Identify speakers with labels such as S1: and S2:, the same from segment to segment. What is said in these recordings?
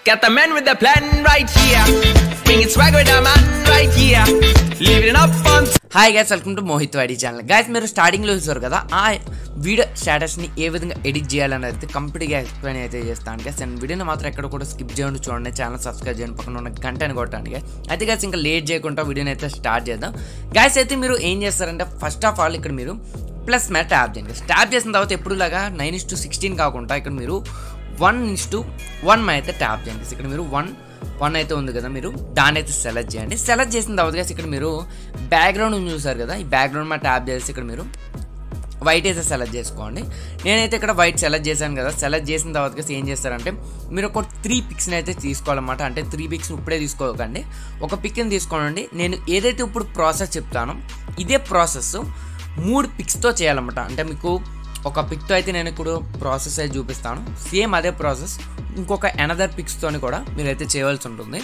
S1: Got the man with the plan right here. Bringing swag with the man right here. Living up on
S2: hi guys welcome to Mohit YD channel guys మీరు స్టార్టింగ్లో చూసారు కదా ఆ video స్టేటస్ని ఏ విధంగా edit చేయాలని అయితే కంప్లీట్గా ఎక్స్ప్లెయిన్ అయితే చేస్తాను గైస్ అండ్ వీడియోని మాత్రం ఎక్కడ కూడా స్కిప్ చేయండి చూడండి ఛానల్ సబ్స్క్రైబ్ చేయండి పక్కన ఉన్న గంటని కొట్టండి guys. అయితే గైస్ ఇంకా లేట్ చేయకుండా వీడియోని అయితే స్టార్ట్ చేద్దాం గైస్ అయితే మీరు ఏం చేస్తారంటే ఫస్ట్ ఆఫ్ ఆల్ ఇక్కడ మీరు ప్లస్ మ్యాట్ ట్యాప్ చేయండి ట్యాప్ చేసిన తర్వాత ఎప్పుడులాగా నైన్ ఇస్ టు సిక్స్టీన్ కాకుండా ఇక్కడ మీరు వన్ ఇస్ టు వన్ అయితే ట్యాప్ చేయండి ఇక్కడ మీరు వన్ వన్ అయితే ఉంది కదా మీరు దాన్ని అయితే సెలెక్ట్ చేయండి సెలెక్ట్ చేసిన తర్వాత guys ఇక్కడ మీరు బ్యాక్గ్రౌండ్ చూసారు కదా ఈ బ్యాక్గ్రౌండ్ మా ట్యాప్ చేసి ఇక్కడ మీరు వైట్ అయితే సెలెక్ట్ చేసుకోండి నేనైతే ఇక్కడ వైట్ సెలెక్ట్ చేశాను కదా సెలెక్ట్ చేసిన తర్వాత guys ఏం చేస్తారంటే మీరు ఒక త్రీ పిక్స్ని అయితే తీసుకోవాలన్నమాట అంటే త్రీ పిక్స్ ఇప్పుడే తీసుకోకండి ఒక పిక్ని తీసుకోనండి నేను ఏదైతే ఇప్పుడు ప్రాసెస్ చెప్తానో ఇదే ప్రాసెస్ మూడు పిక్స్తో చేయాలన్నమాట అంటే మీకు ఒక పిక్తో అయితే నేను ఇప్పుడు ప్రాసెస్ అయితే చూపిస్తాను సేమ్ అదే ప్రాసెస్ ఇంకొక అనదర్ పిక్స్తోని కూడా మీరైతే చేయవలసి ఉంటుంది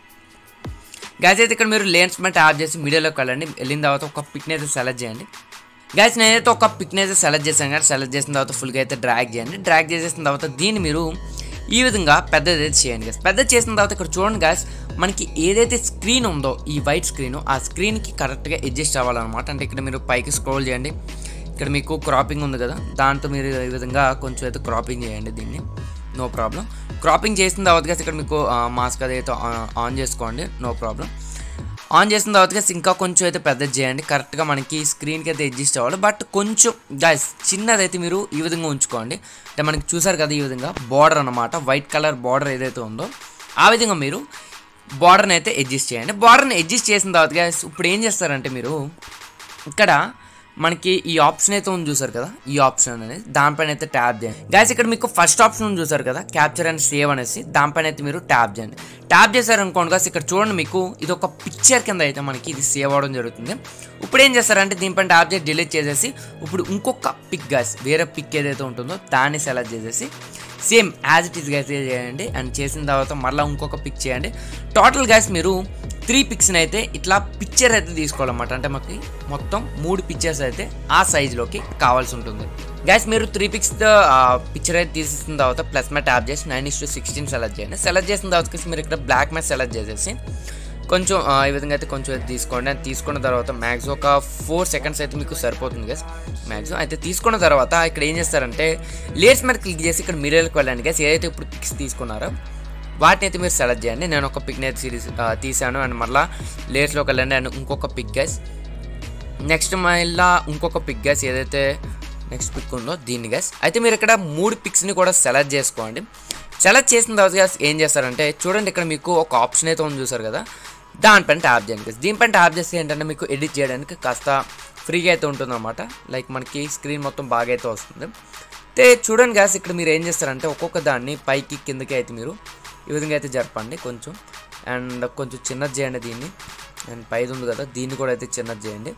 S2: గ్యాస్ అయితే ఇక్కడ మీరు లేన్స్ మ్యాట్ యాప్ చేసి మీడియాలోకి వెళ్ళండి వెళ్ళిన తర్వాత ఒక పిక్ని అయితే సెలెక్ట్ చేయండి గ్యాస్ నేనైతే ఒక పిక్ని అయితే సెలెక్ట్ చేశాను కానీ సెలెక్ట్ చేసిన తర్వాత ఫుల్గా అయితే డ్రాగ్ చేయండి డ్రాగ్ చేసేసిన తర్వాత దీన్ని మీరు ఈ విధంగా పెద్దది అయితే చేయండి గ్యాస్ పెద్ద చేసిన తర్వాత ఇక్కడ చూడండి గ్యాస్ మనకి ఏదైతే స్క్రీన్ ఉందో ఈ వైట్ స్క్రీన్ ఆ స్క్రీన్కి కరెక్ట్గా అడ్జస్ట్ అవ్వాలన్నమాట అంటే ఇక్కడ మీరు పైకి స్క్రోల్ చేయండి ఇక్కడ మీకు క్రాపింగ్ ఉంది కదా దాంతో మీరు ఈ విధంగా కొంచెం అయితే క్రాపింగ్ చేయండి దీన్ని నో ప్రాబ్లం క్రాపింగ్ చేసిన తర్వాత guys ఇక్కడ మీకు మాస్క్ అదైతే ఆ- ఆన్ చేసుకోండి నో ప్రాబ్లం ఆన్ చేసిన తర్వాత guys ఇంకా కొంచెం అయితే పెద్దది చేయండి కరెక్ట్గా మనకి స్క్రీన్కి అయితే అడ్జస్ట్ అవ్వాలి బట్ కొంచెం గైస్ చిన్నదైతే మీరు ఈ విధంగా ఉంచుకోండి అంటే మనకి చూసారు కదా ఈ విధంగా బార్డర్ అన్నమాట వైట్ కలర్ బార్డర్ ఏదైతే ఉందో ఆ విధంగా మీరు బార్డర్ని అయితే అడ్జస్ట్ చేయండి బార్డర్ని అడ్జస్ట్ చేసిన తర్వాత guys ఇప్పుడు ఏం చేస్తారంటే మీరు ఇక్కడ మనకి ఈ ఆప్షన్ అయితే ఉంది చూసారు కదా ఈ ఆప్షన్ అనేది దానిపైన అయితే ట్యాప్ చేయండి గైస్ ఇక్కడ మీకు ఫస్ట్ ఆప్షన్ ఉంది చూసారు కదా క్యాప్చర్ అండ్ సేవ్ అనేసి దానిపైన అయితే మీరు ట్యాప్ చేయండి ట్యాప్ చేశారు అనుకోండి guys ఇక్కడ చూడండి మీకు ఇది ఒక పిక్చర్ కింద అయితే మనకి ఇది సేవ్ అవ్వడం జరుగుతుంది ఇప్పుడు ఏం చేస్తారంటే దీనిపైన ట్యాప్ చేసి డిలీట్ చేసేసి ఇప్పుడు ఇంకొక పిక్ గాస్ వేరే పిక్ ఏదైతే ఉంటుందో దాన్ని సెలెక్ట్ చేసేసి same as it is guys చేయండి అండ్ చేసిన తర్వాత మళ్ళీ ఇంకొక పిక్ చేయండి టోటల్ గైస్ మీరు త్రీ పిక్స్ని అయితే ఇట్లా పిక్చర్ అయితే తీసుకోవాలన్నమాట అంటే మాకు మొత్తం మూడు పిక్చర్స్ అయితే ఆ సైజులోకి కావాల్సి ఉంటుంది గైస్ మీరు త్రీ పిక్స్ పిక్చర్ అయితే తీసేసిన తర్వాత ప్లస్ మ్యాట్ ట్యాప్ చేసి nine is to sixteen select చేయండి సెలెక్ట్ చేసిన తర్వాత guys మీరు ఇక్కడ బ్లాక్ మ్యాట్ సెలెక్ట్ చేసేసి కొంచెం ఆ, ఈ విధంగా అయితే కొంచెం అయితే తీసుకోండి అది తీసుకున్న తర్వాత మ్యాక్స్ ఒక ఫోర్ సెకండ్స్ అయితే మీకు సరిపోతుంది గస్ మ్యాక్సిమం అయితే తీసుకున్న తర్వాత ఇక్కడ ఏం చేస్తారంటే లేయర్స్ మీద క్లిక్ చేసి ఇక్కడ మిర్రర్కి వెళ్ళండి గస్ ఏదైతే ఇప్పుడు పిక్స్ తీసుకున్నారో వాటిని అయితే మీరు సెలెక్ట్ చేయండి నేను ఒక పిక్ని అయితే సిరీస్ తీసాను అండ్ మళ్ళీ లేయర్స్లోకి వెళ్ళండి అండ్ ఇంకొక పిక్ గస్ నెక్స్ట్ మళ్ళీ ఇంకొక పిక్ గ్యాస్ ఏదైతే నెక్స్ట్ పిక్ ఉందో దీన్ని గ్యాస్ అయితే మీరు ఇక్కడ మూడు పిక్స్ని కూడా సెలెక్ట్ చేసుకోండి సెలెక్ట్ చేసిన తర్వాత గ్యాస్ ఏం చేస్తారంటే చూడండి ఇక్కడ మీకు ఒక ఆప్షన్ అయితే ఉంది చూసారు కదా దానిపైన ట్యాప్ చేయండి guys. దీనిపైన ట్యాప్ చేస్తే ఏంటంటే మీకు ఎడిట్ చేయడానికి కాస్త ఫ్రీగా అయితే ఉంటుందన్నమాట లైక్ మనకి స్క్రీన్ మొత్తం బాగా అయితే వస్తుంది అయితే చూడండి గ్యాస్ ఇక్కడ మీరు ఏం చేస్తారంటే ఒక్కొక్క దాన్ని పైకి కిందకి అయితే మీరు ఈ విధంగా అయితే జరపండి కొంచెం అండ్ కొంచెం చిన్నది చేయండి దీన్ని అండ్ పైది ఉంది కదా దీన్ని కూడా అయితే చిన్నది చేయండి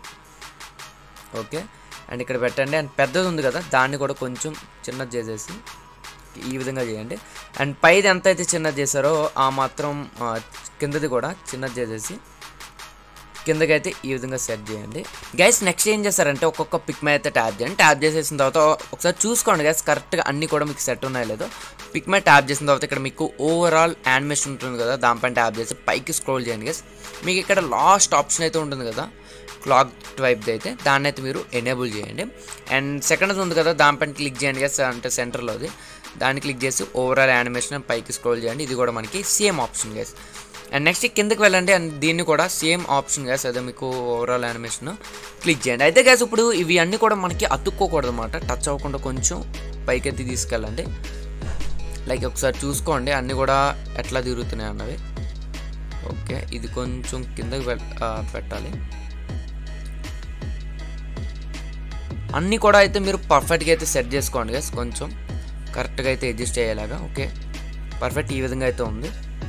S2: ఓకే అండ్ ఇక్కడ పెట్టండి అండ్ పెద్దది ఉంది కదా దాన్ని కూడా కొంచెం చిన్నది చేసేసి ఈ విధంగా చేయండి అండ్ పైది ఎంత అయితే చిన్నది చేశారో ఆ మాత్రం ఆ, కిందది కూడా చిన్నది చేసేసి కిందకైతే ఈ విధంగా సెట్ చేయండి గైస్ నెక్స్ట్ ఏం చేస్తారంటే ఒక్కొక్క పిక్ మీద అయితే ట్యాప్ చేయండి ట్యాప్ చేసేసిన తర్వాత ఒకసారి చూసుకోండి గైస్ కరెక్ట్గా అన్ని కూడా మీకు సెట్ ఉన్నాయో లేదో పిక్ మీద ట్యాప్ చేసిన తర్వాత ఇక్కడ మీకు ఓవరాల్ యానిమేషన్ ఉంటుంది కదా దానిపైన ట్యాప్ చేసి పైకి స్క్రోల్ చేయండి గైస్ మీకు ఇక్కడ లాస్ట్ ఆప్షన్ అయితే ఉంటుంది కదా క్లాక్ వైప్ది అయితే దాన్ని అయితే మీరు ఎనేబుల్ చేయండి అండ్ సెకండ్ ఉంది కదా దానిపైన క్లిక్ చేయండి గైస్ అంటే సెంటర్లోది దాన్ని క్లిక్ చేసి ఓవరాల్ యానిమేషన్ పైకి స్క్రోల్ చేయండి ఇది కూడా మనకి same option guys and next కిందకి వెళ్ళండి అండ్ దీన్ని కూడా సేమ్ ఆప్షన్ గ్యాస్ అదే మీకు ఓవరాల్ యానిమేషన్ క్లిక్ చేయండి అయితే గ్యాస్ ఇప్పుడు ఇవి అన్నీ కూడా మనకి అతుక్కోకూడదు అనమాట టచ్ అవ్వకుండా కొంచెం పైకెత్తి తీసుకెళ్ళండి లైక్ ఒకసారి చూసుకోండి అన్నీ కూడా ఎట్లా తిరుగుతున్నాయి అన్నవి ఓకే ఇది కొంచెం కిందకి వెల్- ఆ, పెట్టాలి అన్నీ కూడా అయితే మీరు పర్ఫెక్ట్గా అయితే సెట్ చేసుకోండి గైస్ కొంచెం కరెక్ట్గా అయితే అడ్జస్ట్ అయ్యేలాగా ఓకే పర్ఫెక్ట్ ఈ విధంగా అయితే ఉంది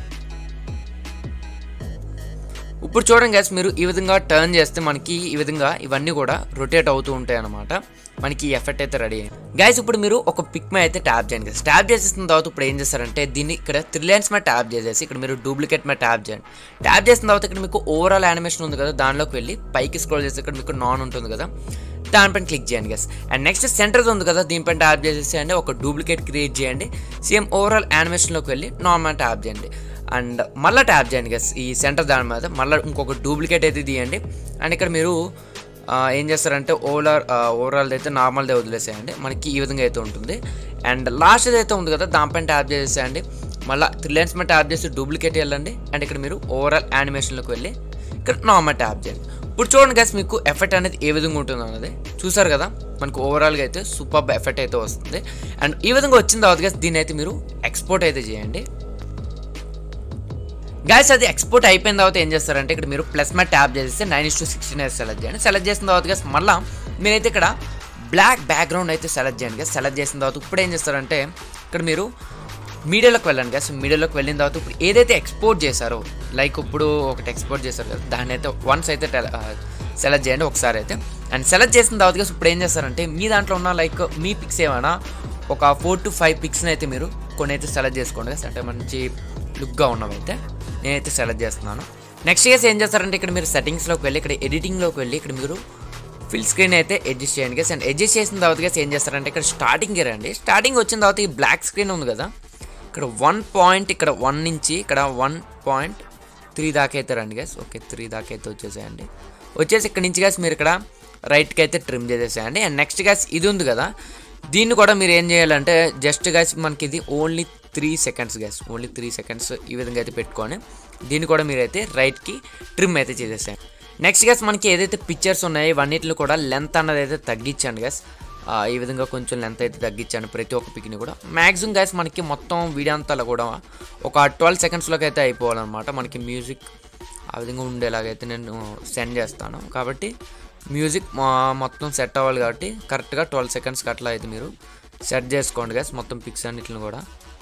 S2: ఇప్పుడు చూడండి గైస్ మీరు ఈ విధంగా టర్న్ చేస్తే మనకి ఈ విధంగా ఇవన్నీ కూడా రొటేట్ అవుతూ ఉంటాయి అనమాట మనకి ఈ ఎఫెక్ట్ అయితే రెడీ అయింది గైస్ ఇప్పుడు మీరు ఒక పిక్ మీద అయితే ట్యాప్ చేయండి గైస్ ట్యాప్ చేసేసిన తర్వాత ఇప్పుడు ఏం చేస్తారంటే దీన్ని ఇక్కడ త్రీ లైన్స్ మీద ట్యాప్ చేసేసి ఇక్కడ మీరు డూప్లికేట్ మీద ట్యాప్ చేయండి ట్యాప్ చేసిన తర్వాత ఇక్కడ మీకు ఓవరాల్ యానిమేషన్ ఉంది కదా దానిలోకి వెళ్ళి పైకి స్క్రోల్ చేసి ఇక్కడ మీకు నాన్ ఉంటుంది కదా దానిపైన క్లిక్ చేయండి గస్ అండ్ నెక్స్ట్ సెంటర్ ఉంది కదా దీనిపైన ట్యాప్ చేసేసేయండి ఒక డూప్లికేట్ క్రియేట్ చేయండి సేమ్ ఓవరాల్ యానిమేషన్లోకి వెళ్ళి నార్మల్ ట్యాప్ చేయండి అండ్ మళ్ళీ ట్యాప్ చేయండి గస్ ఈ సెంటర్ దాని మీద మళ్ళీ ఇంకొక డూప్లికేట్ అయితే తీయండి అండ్ ఇక్కడ మీరు ఆ, ఏం చేస్తారంటే ఓవరాల్ ఓవరాల్ అయితే నార్మల్దే వదిలేసేయండి మనకి ఈ విధంగా అయితే ఉంటుంది అండ్ లాస్ట్ అయితే ఉంది కదా దానిపైన ట్యాప్ చేసేయండి మళ్ళీ త్రీ లైన్స్ మీద ట్యాప్ చేసి డూప్లికేట్ వెళ్ళండి అండ్ ఇక్కడ మీరు ఓవరాల్ యానిమేషన్లోకి వెళ్ళి ఇక్కడ నార్మల్ ట్యాప్ చేయండి ఇప్పుడు చూడండి గైస్ మీకు ఎఫెక్ట్ అనేది ఏ విధంగా ఉంటుంది అన్నది చూసారు కదా మనకు ఓవరాల్గా అయితే సూపర్ ఎఫెక్ట్ అయితే వస్తుంది అండ్ ఈ విధంగా వచ్చిన తర్వాత గైస్ దీన్ని అయితే మీరు ఎక్స్పోర్ట్ అయితే చేయండి గైస్ అది ఎక్స్పోర్ట్ అయిపోయిన తర్వాత ఏం చేస్తారంటే ఇక్కడ మీరు ప్లస్ మ్యాట్ ట్యాప్ చేస్తే నైన్ ఇస్ టు సిక్స్టీన్ అయితే సెలెక్ట్ చేయండి సెలెక్ట్ చేసిన తర్వాత గైస్ మళ్ళీ మీరైతే ఇక్కడ బ్లాక్ బ్యాక్గ్రౌండ్ అయితే సెలెక్ట్ చేయండి గైస్ సెలెక్ట్ చేసిన తర్వాత ఇప్పుడు ఏం చేస్తారంటే ఇక్కడ మీరు మీడియాలోకి వెళ్ళండి గైస్ మీడియాలోకి వెళ్ళిన తర్వాత ఇప్పుడు ఏదైతే ఎక్స్పోర్ట్ చేశారో లైక్ ఇప్పుడు ఒకటి ఎక్స్పోర్ట్ చేశారు కదా దాన్ని అయితే వన్స్ అయితే సెలెక్ట్ చేయండి ఒకసారి అయితే అండ్ సెలెక్ట్ చేసిన తర్వాత guys ఇప్పుడు ఏం చేస్తారంటే మీ దాంట్లో ఉన్న లైక్ మీ పిక్స్ ఏమైనా ఒక ఫోర్ టు ఫైవ్ పిక్స్ని అయితే మీరు కొన్ని అయితే సెలెక్ట్ చేసుకోండి guys. అంటే మంచి లుక్గా ఉన్నవైతే నేనైతే సెలెక్ట్ చేస్తున్నాను నెక్స్ట్ కేసు ఏం చేస్తారంటే ఇక్కడ మీరు సెట్టింగ్స్లోకి వెళ్ళి ఇక్కడ ఎడిటింగ్లోకి వెళ్ళి ఇక్కడ మీరు ఫిల్ స్క్రీన్ అయితే అడ్జస్ట్ చేయండి గేస్ అండ్ అడ్జస్ట్ చేసిన తర్వాత గేస్ ఏం చేస్తారంటే ఇక్కడ స్టార్టింగ్ రండి స్టార్టింగ్ వచ్చిన తర్వాత ఈ బ్లాక్ స్క్రీన్ ఉంది కదా ఇక్కడ వన్ పాయింట్ ఇక్కడ వన్ నుంచి ఇక్కడ వన్ పాయింట్ త్రీ దాకా అయితే రండి గేస్ ఓకే త్రీ దాకా అయితే వచ్చేసేయండి వచ్చేసి ఇక్కడ నుంచి గేస్ మీరు ఇక్కడ రైట్కి అయితే ట్రిమ్ చేసేసేయండి అండ్ నెక్స్ట్ గ్యాస్ ఇది ఉంది కదా దీన్ని కూడా మీరు ఏం చేయాలంటే జస్ట్ గ్యాస్ మనకి ఇది only three seconds guys only three seconds ఈ విధంగా అయితే పెట్టుకొని దీన్ని కూడా మీరైతే రైట్కి ట్రిమ్ అయితే చేసేసాను నెక్స్ట్ గ్యాస్ మనకి ఏదైతే పిక్చర్స్ ఉన్నాయో ఇవన్నిటిని కూడా లెంత్ అన్నది అయితే తగ్గించండి గ్యాస్ ఈ విధంగా కొంచెం లెంత్ అయితే తగ్గించాను ప్రతి ఒక్క పిక్ని కూడా మ్యాక్సిమం గ్యాస్ మనకి మొత్తం వీడియో అంతా కూడా ఒక ట్వెల్వ్ సెకండ్స్లోకి అయితే అయిపోవాలన్నమాట మనకి మ్యూజిక్ ఆ విధంగా ఉండేలాగైతే నేను సెండ్ చేస్తాను కాబట్టి మ్యూజిక్ మొత్తం సెట్ అవ్వాలి కాబట్టి కరెక్ట్గా ట్వెల్వ్ సెకండ్స్కి అట్లా అయితే మీరు సెట్ చేసుకోండి గ్యాస్ మొత్తం పిక్స్ అన్నిటిని కూడా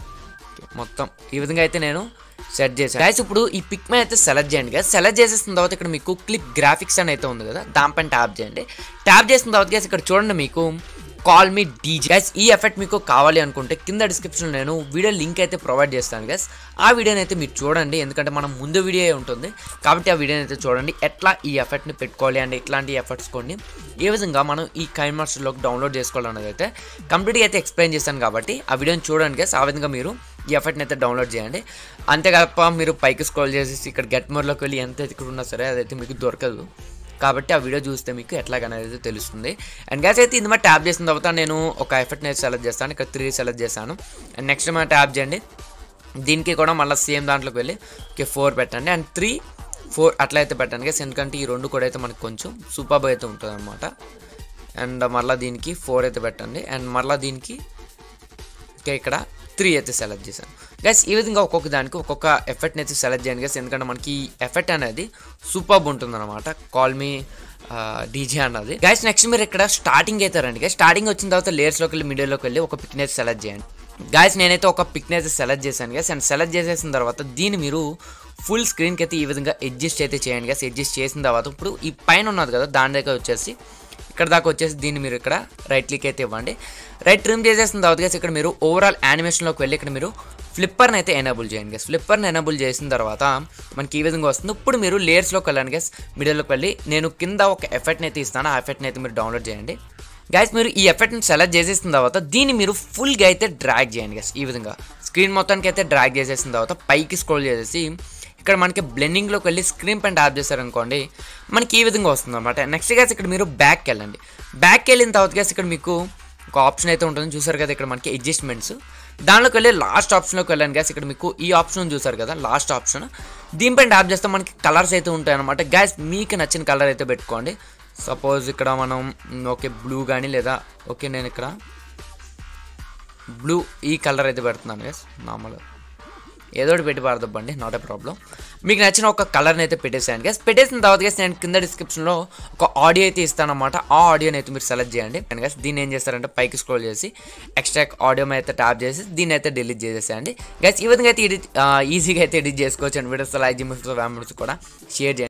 S2: మొత్తం ఈ విధంగా అయితే నేను సెట్ చేశాను గైస్ ఇప్పుడు ఈ పిక్ మీద అయితే సెలెక్ట్ చేయండి గైస్ సెలెక్ట్ చేసేసిన తర్వాత ఇక్కడ మీకు క్లిప్ గ్రాఫిక్స్ అని అయితే ఉంది కదా దానిపైన ట్యాప్ చేయండి ట్యాప్ చేసిన తర్వాత గైస్ ఇక్కడ చూడండి మీకు కాల్ మీ డీజే గైస్ ఈ ఎఫెక్ట్ మీకు కావాలి అనుకుంటే కింద డిస్క్రిప్షన్లో నేను వీడియో లింక్ అయితే ప్రొవైడ్ చేస్తాను గైస్ ఆ వీడియోని అయితే మీరు చూడండి ఎందుకంటే మనం ముందు వీడియో ఉంటుంది కాబట్టి ఆ వీడియోని అయితే చూడండి ఎట్లా ఈ ఎఫెక్ట్ని పెట్టుకోవాలి అండ్ ఇట్లాంటి ఎఫెక్ట్స్ కొన్ని ఏ విధంగా మనం ఈ కైన్ మాస్టర్లోకి డౌన్లోడ్ చేసుకోవాలన్నది అయితే కంప్లీట్గా అయితే ఎక్స్ప్లెయిన్ చేస్తాను కాబట్టి ఆ వీడియోని చూడండి గైస్ ఆ విధంగా మీరు ఈ ఎఫెక్ట్ని అయితే డౌన్లోడ్ చేయండి అంతేకాక మీరు పైకి స్క్రోల్ చేసేసి ఇక్కడ గెట్ మోర్లోకి వెళ్ళి ఎంత ఇక్కడ ఉన్నా సరే అదైతే మీకు దొరకదు కాబట్టి ఆ వీడియో చూస్తే మీకు ఎట్లాగనేది తెలుస్తుంది అండ్ గ్యాస్ అయితే ఇది ట్యాప్ చేసిన తర్వాత నేను ఒక ఎఫెక్ట్ని అయితే సెలెక్ట్ చేస్తాను ఇక్కడ త్రీ సెలెక్ట్ చేస్తాను అండ్ నెక్స్ట్ మనం ట్యాప్ చేయండి దీనికి కూడా మళ్ళీ సేమ్ దాంట్లోకి వెళ్ళి ఓకే ఫోర్ పెట్టండి అండ్ త్రీ ఫోర్ అట్లా అయితే పెట్టండి గైస్ ఎందుకంటే ఈ రెండు కూడా అయితే మనకి కొంచెం సూపర్ అయితే ఉంటుంది అనమాట అండ్ మళ్ళీ దీనికి ఫోర్ అయితే పెట్టండి అండ్ మళ్ళీ దీనికి ఓకే ఇక్కడ త్రీ అయితే సెలెక్ట్ చేశాను గైస్ ఈ విధంగా ఒక్కొక్క దానికి ఒక్కొక్క ఎఫెక్ట్ని అయితే సెలెక్ట్ చేయండి గైస్ ఎందుకంటే మనకి ఈ ఎఫెక్ట్ అనేది సూపర్ ఉంటుంది అనమాట కాల్ మీ డీజే అన్నది గైస్ నెక్స్ట్ మీరు ఇక్కడ స్టార్టింగ్ అయితే రండి గైస్ స్టార్టింగ్ వచ్చిన తర్వాత లేయర్స్లోకి వెళ్ళి మీడియాలోకి వెళ్ళి ఒక పిక్ని అయితే సెలెక్ట్ చేయండి గాయస్ నేనైతే ఒక పిక్ని అయితే సెలెక్ట్ చేశాను గైస్ అండ్ సెలెక్ట్ చేసేసిన తర్వాత దీన్ని మీరు ఫుల్ స్క్రీన్కి అయితే ఈ విధంగా అడ్జస్ట్ అయితే చేయండి గైస్ అడ్జస్ట్ చేసిన తర్వాత ఇప్పుడు ఈ పైన ఉన్నది కదా దాని దగ్గర వచ్చేసి ఇక్కడ దాకా వచ్చేసి దీన్ని మీరు ఇక్కడ రైట్ క్లిక్ అయితే ఇవ్వండి రైట్ ట్రిమ్ చేసేసిన తర్వాత గైస్ ఇక్కడ మీరు ఓవరాల్ యానిమేషన్లోకి వెళ్ళి ఇక్కడ మీరు ఫ్లిప్పర్ని అయితే ఎనేబుల్ చేయండి గైస్ ఫ్లిప్పర్ని ఎనేబుల్ చేసిన తర్వాత మనకి ఈ విధంగా వస్తుంది ఇప్పుడు మీరు లేయర్స్లోకి వెళ్ళండి గైస్ మిడిల్లోకి వెళ్ళి నేను కింద ఒక ఎఫెక్ట్ని అయితే ఇస్తాను ఆ ఎఫెక్ట్ని అయితే మీరు డౌన్లోడ్ చేయండి గైస్ మీరు ఈ ఎఫెక్ట్ని సెలెక్ట్ చేసేసిన తర్వాత దీన్ని మీరు ఫుల్గా అయితే డ్రాగ్ చేయండి గైస్ ఈ విధంగా స్క్రీన్ మొత్తానికి అయితే డ్రాగ్ చేసేసిన తర్వాత పైకి స్క్రోల్ చేసేసి ఇక్కడ మనకి బ్లెండింగ్లోకి వెళ్ళి స్క్రీన్ పైన ట్యాప్ చేశారనుకోండి మనకి ఈ విధంగా వస్తుంది అనమాట నెక్స్ట్ గ్యాస్ ఇక్కడ మీరు బ్యాక్కి వెళ్ళండి బ్యాక్కి వెళ్ళిన తర్వాత గ్యాస్ ఇక్కడ మీకు ఒక ఆప్షన్ అయితే ఉంటుంది చూసారు కదా ఇక్కడ మనకి అడ్జస్ట్మెంట్స్ దానిలోకి వెళ్ళి లాస్ట్ ఆప్షన్లోకి వెళ్ళండి గ్యాస్ ఇక్కడ మీకు ఈ ఆప్షన్ చూసారు కదా లాస్ట్ ఆప్షన్ దీనిపైన ట్యాప్ చేస్తే మనకి కలర్స్ అయితే ఉంటాయి అనమాట గ్యాస్ మీకు నచ్చిన కలర్ అయితే పెట్టుకోండి సపోజ్ ఇక్కడ మనం ఓకే బ్లూ కానీ లేదా ఓకే నేను ఇక్కడ బ్లూ ఈ కలర్ అయితే పెడుతున్నాను గ్యాస్ నార్మల్ ఏదో ఒకటి పెట్టి పారదబ్బండి నాట్ ఏ ప్రాబ్లం మీకు నచ్చిన ఒక కలర్ని అయితే పెట్టేసాను గైస్ పెట్టేసిన తర్వాత గైస్ నేను కింద డిస్క్రిప్షన్లో ఒక ఆడియో అయితే ఇస్తానమాట ఆ ఆడియోని అయితే మీరు సెలెక్ట్ చేయండి అండ్ గైస్ దీన్ని ఏం చేస్తారంటే పైకి స్క్రోల్ చేసి ఎక్స్ట్రా ఆడియో అయితే ట్యాప్ చేసి దీన్ని అయితే డిలీట్ చేసేసేయండి గైస్ ఈ విధంగా అయితే ఎడిట్ ఈజీగా అయితే ఎడిట్ చేసుకోవచ్చు అండ్ వీడియోస్ లైక్ జిమ్స్ ఫ్యామిలీస్ కూడా షేర్ చేయండి